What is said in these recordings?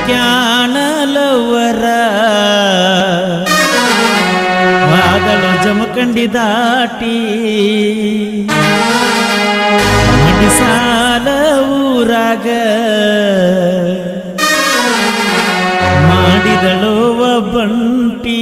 ಜಿಂಕ್ಯಾನಲವರ ವಾದಳು ಜಮಖಂಡಿ ದಾಟಿ ಮಡಿಸಾಲ ಊರಾಗ ಮಾಡಿದಳು ಒಬ್ಬಂಟಿ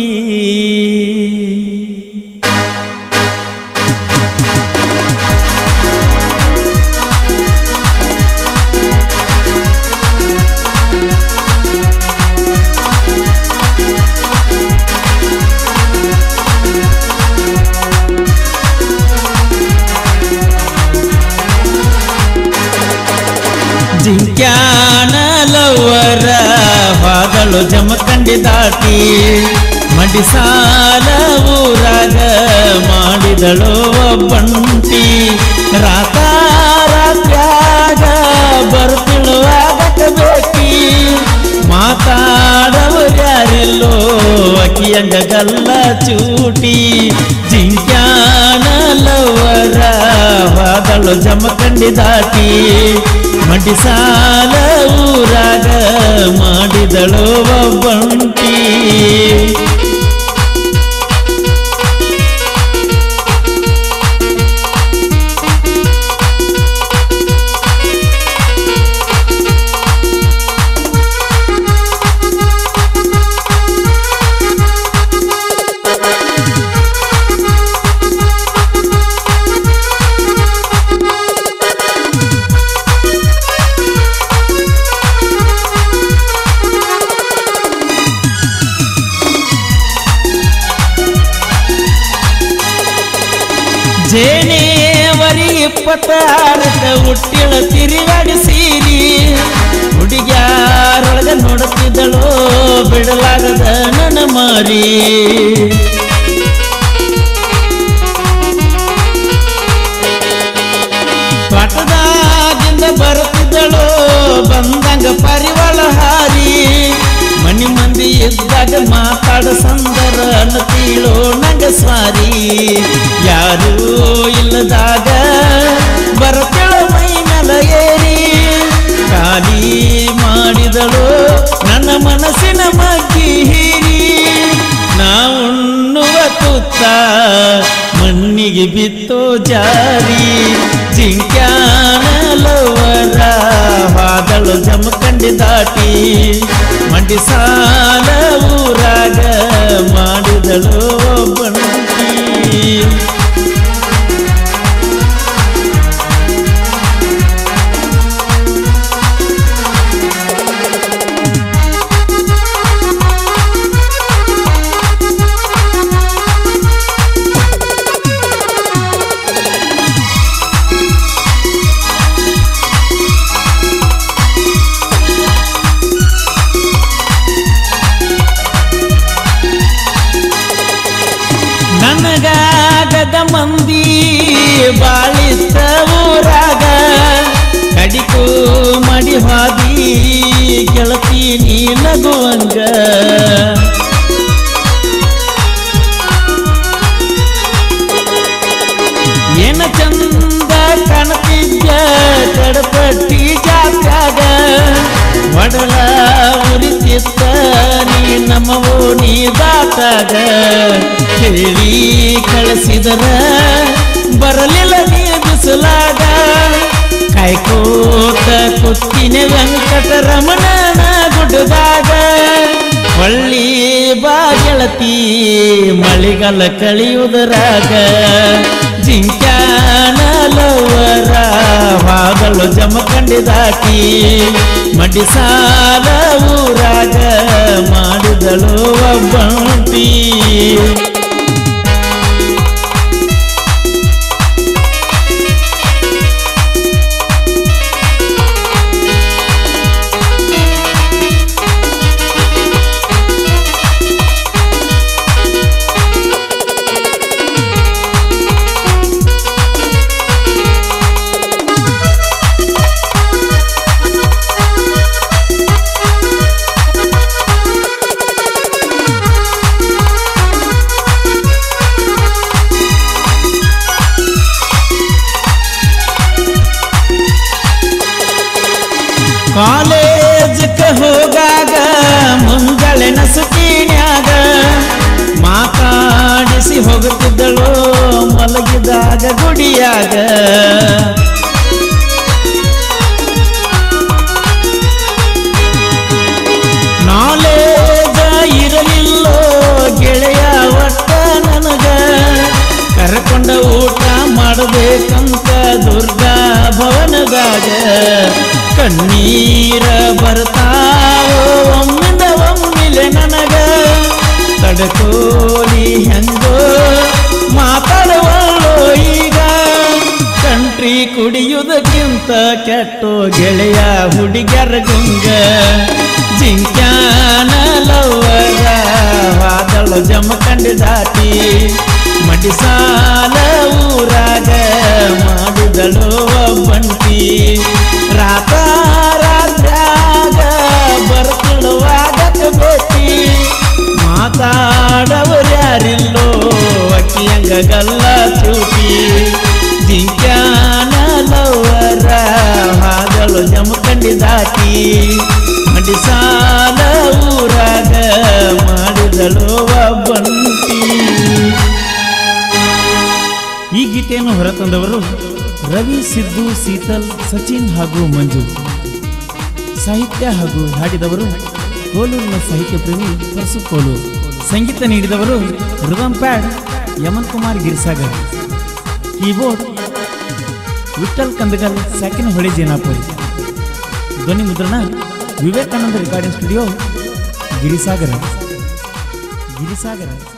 ಜಿಂಕ್ಯಾನಲವರ ವಾದಳು ಜಮಖಂಡಿ ದಾಟಿ ಮಡಿಸಾಲ ಊರಾಗ ಮಾಡಿದಳು ಒಬ್ಬಂಟಿ ರಾತಾರಾತ್ರ್ಯಾಗ ಬರ್ತಿಳುವಾಗ ಬೇಕಿ ಮಾತಾಡವರು ಯಾರೆಲ್ಲೋ ಅಕ್ಕಿಯಂಗ ಗಲ್ಲ ಚೂಟಿ ಜಿಂಕ್ಯಾನಲವರ ವಾದಳು ಜಮಖಂಡಿ ದಾಟಿ ಮಡಿಸಾಲ ಊರಾಗ ಮಾಡಿದಳು ಒಬ್ಬಂಟಿ ಜೇನೇವರಿ ಇಪ್ಪತ್ತಾರಕ್ಕ ಹುಟ್ಟಿಳ ತಿರುಗಾಡಿಸೀರಿ ಹುಡುಗ್ಯಾರೊಳಗ ನೋಡುತ್ತಿದ್ದಳು ಬಿಡಲಾಗದ ನನ್ನ ಮಾರಿ ಪಾಠದಾಗಿಂದ ಬರುತ್ತಿದ್ದಳು ಬಂದಂಗ ಪರಿವಾಳ ಹಾರಿ ಮನಿ ಮಂದಿ ಇದ್ದಾಗ ಮಾತಾಡ ಸಂದರ ಅನ್ನತೀಳೋ ನಂಗ ಸ್ವಾರಿ ಯಾರೂ ಇಲ್ಲದಾಗ ಬರತಳ ಮೈ ಮೇಲ ಏರಿ ಖಾಲಿ ಮಾಡಿದಳು ನನ್ನ ಮನಸ್ಸಿನ ಮಗ್ಗಿ ಹೀರಿ ನಾವುಣ್ಣುವ ತುತ್ತ ಮಣ್ಣಿಗೆ ಬಿತ್ತೋ ಜಾರಿ ಜಿಂಕ್ಯಾನಲವರ ವಾದಳು ಜಮಖಂಡಿ ದಾಟಿ ಮಂಡಿಸಾಲ ಊರಾಗ ಮಾಡಿದಳು ಒಬ್ಬಂಟಿ ನನಗಾಗದ ಮಂದಿ ಬಾಳಿತ ಊರಾಗ ಕಡಿಕು ಮಡಿ ಹಾದಿ ಗೆಳತಿ ನೀ ನಗುವಂಗ ಏನ ಚಂದ ಕಾಣತಿದ್ದ ಕಡಪಟ್ಟಿ ಜಾತ್ಯಾಗ ಒಡಲ ಉರಿತಿತ್ತ ನೀ ನಮ್ಮವೋ ನೀ ದಾಟಾಗ ಹೇಳಿ ಕಳಿಸಿದರ ಬರಲಿಲ್ಲ ನೀ ಬಿಸಲಾಗ ಕಾಯ್ಕೋತ ಕುತ್ತಿನ ವೆಂಕಟರಮಣನ ಗುಡ್ಡದಾಗ ಹೊಳ್ಳಿ ಬಾ ಗೆಳತಿ ಮಳಿಗಾಲ ಕಳಿಯುವುದರಾಗ ಜಿಂಕ್ಯಾನಲವರ ವಾದಳು ಜಮಖಂಡಿ ದಾಟಿ ಮಡಿಸಾಲ ಊರಾಗ ಮಾಡಿದಳು ಒಬ್ಬಂಟಿ ಕಾಲೇಜ ಕಾಲೇಜಕ್ಕೆ ಹೋಗಾಗ ಮುಂಜಾಳೆ ನಸುಕಿನ್ಯಾಗ ಮಾತಾಡಿಸಿ ಹೋಗುತ್ತಿದ್ದಳು ಮಲಗಿದಾಗ ಗುಡಿಯಾಗ ನಾಲೇಜ ಇರಲಿಲ್ಲೋ ಗೆಳೆಯ ಒಟ್ಟ ನನಗ ಕರ್ಕೊಂಡ ಊಟ ಮಾಡಬೇಕಂತ ದುರ್ಗಾ ಭವನದಾಗ ಕಣ್ಣೀರ ಬರ್ತಾವೋ ಒಮ್ಮಿಂದ ಒಮ್ಮಿಲೆ ನನಗ ತಡಕೋಲಿ ಹೆಂಗೋ ಮಾತಾಡುವಳು ಈಗ ಕಂಟ್ರಿ ಕುಡಿಯುವುದಕ್ಕಿಂತ ಕೆಟ್ಟೋ ಗೆಳೆಯ ಹುಡುಗರ ಗುಂಗ ಜಿಂಕ್ಯಾನ ಲವ್ವರ ವಾದಳು ಜಮಖಂಡಿ ದಾಟಿ ಮಡಿಸಾಲ ಊರಾಗ ಮಾಡಿದಳು ಒಬ್ಬಂಟಿ ರಾತ ರಾತ್ರ್ಯಾಗ ಬರ್ತಿಳುವಾಗ ಭೇಟಿ ಮಾತಾಡವರು ಯಾರಿಲ್ಲೋ ಅಕ್ಕಿಯಂಗ ಗಲ್ಲ ಚೂಟಿ ಜಿಂಕ್ಯಾನ ಲವ್ವರ ಹಾದಳು ಜಮಖಂಡಿ ದಾಟಿ ಮಡಿಸಾಲ ಊರಾಗ ಮಾಡಿದಳು ಒಬ್ಬಂಟಿ ಈ ಗೀತೆಯನ್ನು ಹೊರತಂದವರು ರವಿ ಸಿದ್ದು ಶೀತಲ್ ಸಚಿನ್ ಹಾಗೂ ಮಂಜು ಸಾಹಿತ್ಯ ಹಾಗೂ ಹಾಡಿದವರು ಕೋಲೂರಿನ ಸಾಹಿತ್ಯ ಪ್ರೇಮಿ ಪರಸು ಕೋಲೂರು ಸಂಗೀತ ನೀಡಿದವರು rhythm pad Yaman Kumar Girsagar keyboard Vithal Kandagal ಸಾಕಿನ ಹೊಳೆ ಜೇನಾಪುರಿ ಧ್ವನಿ ಮುದ್ರಣ ವಿವೇಕಾನಂದ ರೆಕಾರ್ಡಿಂಗ್ ಸ್ಟುಡಿಯೋ ಗಿರಿಸಾಗರ ಗಿರಿಸಾಗರ